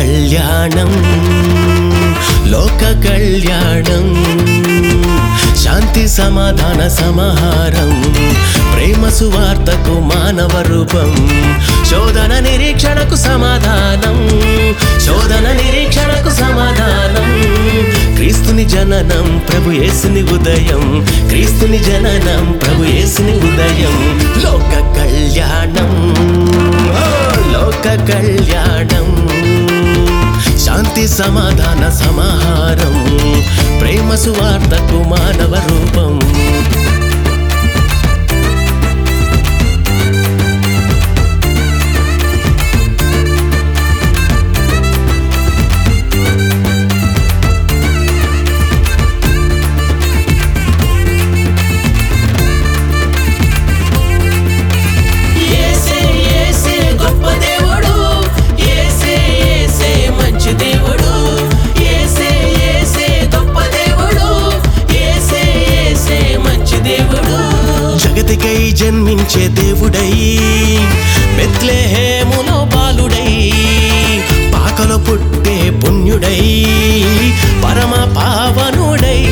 కళ్యాణం లోక కళ్యాణం శాంతి సమాధాన సమాహారం ప్రేమ సువార్తకు మానవ రూపం శోధన నిరీక్షణకు సమాధానం శోధన నిరీక్షణకు సమాధానం క్రీస్తుని జననం ప్రభు యేసుని ఉదయం క్రీస్తుని జననం ప్రభు యేసుని ఉదయం లోక కళ్యాణం ఓ, లోక కళ్యాణం శాంతి సమాధాన సమాహారం ప్రేమ సువార్తకు మానవ రూపం యేసే యేసే గొప్ప దేవుడు యేసే యేసే మంచి దేవుడు యేసే యేసే గొప్ప దేవుడు యేసే యేసే మంచి దేవుడు జగతికై జన్మించే దేవుడై బెత్లెహేములో బాలుడై పాకలో పుట్టే పుణ్యుడై పరమ పావనుడై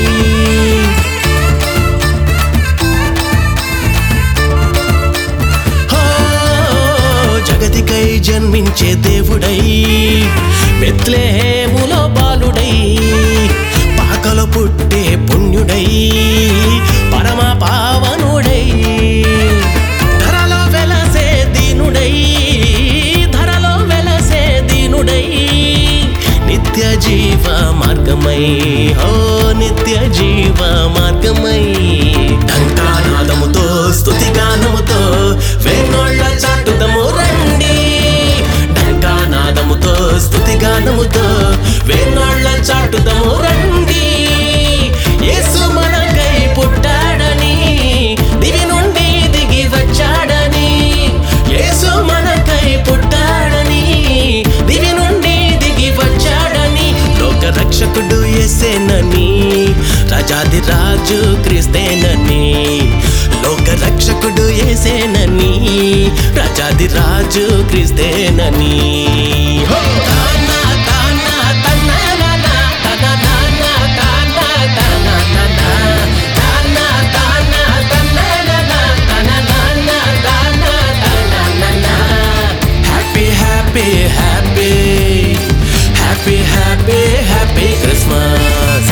హో, జగతికై జన్మించే దేవుడై బెత్లెహేములో బాలుడై పాకలో పుట్టే పుణ్యుడై పరమ పావనుడై ధరలో వెలసే దీనుడై ధరలో వెలసే దీనుడై నిత్య జీవ మార్గమై హో నిత్య జీవ మార్గమై ఢంకానాదముతో స్తుతిగానముతో వేణోళ్ళ చాటుదము రండి ఢంకానాదముతో స్తుతిగానముతో వేణోళ్ళ చాటుదము రండి యేసు మనకై పుట్టాడని దివి నుండి దిగి వచ్చాడని యేసు మనకై పుట్టాడని దివి నుండి దిగి వచ్చాడని లోక రక్షకుడు యేసేనని రాజాది రాజు క్రిస్తేనని లోక రక్షకుడు యేసేనని రాజాది రాజు క్రిస్తేనని హో! తానా, తానా, తన్నానానా, తననానా, తానా, తననానా. తానా, తానా, తన్నానానా, తననానా, తానా, తననానా. Happy happy happy happy happy happy Christmas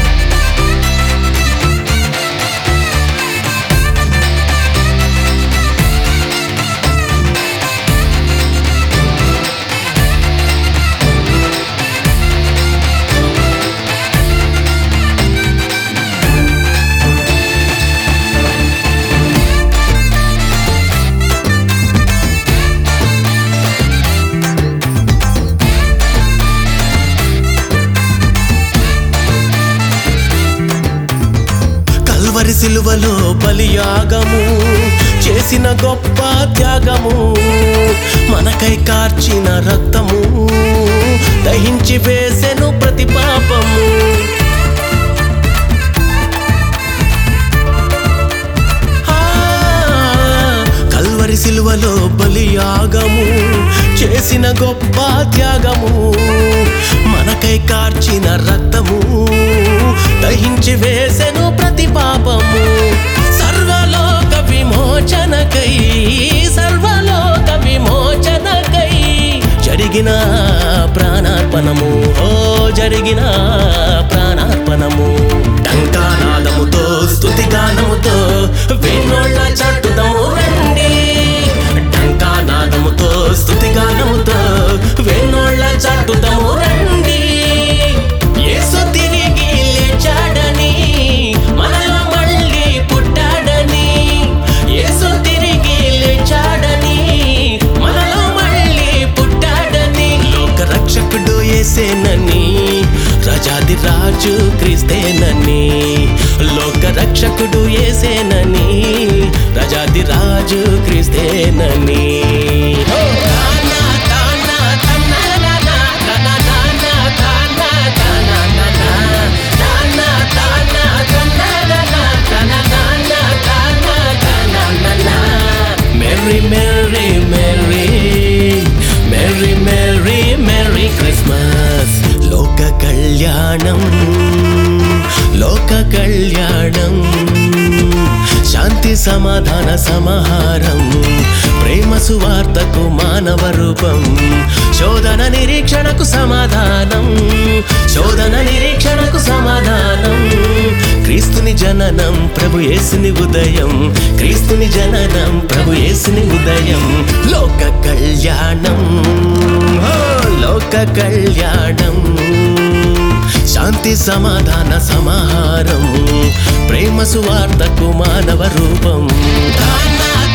Calvary సిలువలో బలియాగము చేసిన గొప్ప త్యాగము మనకై కార్చిన రక్తము దహించి వేసెను ప్రతి పాపము ఆ, కల్వరి సిలువలో బలియాగము చేసిన గొప్ప త్యాగము మనకై కార్చిన రక్తము దహించి వేసెను ప్రతి పాపము సర్వలోక విమోచనకై సర్వలోక విమోచనకై జరిగిన ప్రాణార్పణము ఓ జరిగిన ప్రాణార్పణము టంకానాదముతో స్తుతిగానముతో వేణోళ్ళ చాటుదము రండి టంకానాదముతో స్తుతిగానముతో వేణోళ్ళ చాటుదము రండి యేసు తిరిగి లేచాడని మనలో మళ్ళీ పుట్టాడని యేసు తిరిగి లేచాడని మనలో మళ్ళీ పుట్టాడని లోక రక్షకుడు యేసేనని రాజాది రాజు క్రిస్తేనని లోక రక్షకుడు యేసేనని రాజాది రాజు క్రిస్తేనని తానా, తానా, తన్నానానా, తననానా, తానా, తననానా. తానా, తానా, తన్నానానా, తననానా, తానా, తననానా. Merry, merry, merry, merry, merry, merry Christmas. కళ్యాణం శాంతి సమాధాన సమాహారం ప్రేమ సువార్తకు మానవ రూపం శోధన నిరీక్షణకు సమాధానం శోధన నిరీక్షణకు సమాధానం క్రీస్తుని జననం ప్రభు యేసుని ఉదయం క్రీస్తుని జననం ప్రభు యేసుని ఉదయం లోక కళ్యాణం హో, లోక కళ్యాణం శాంతి సమాధాన సమాహారం ప్రేమ సువార్తకు మానవ రూపం దానా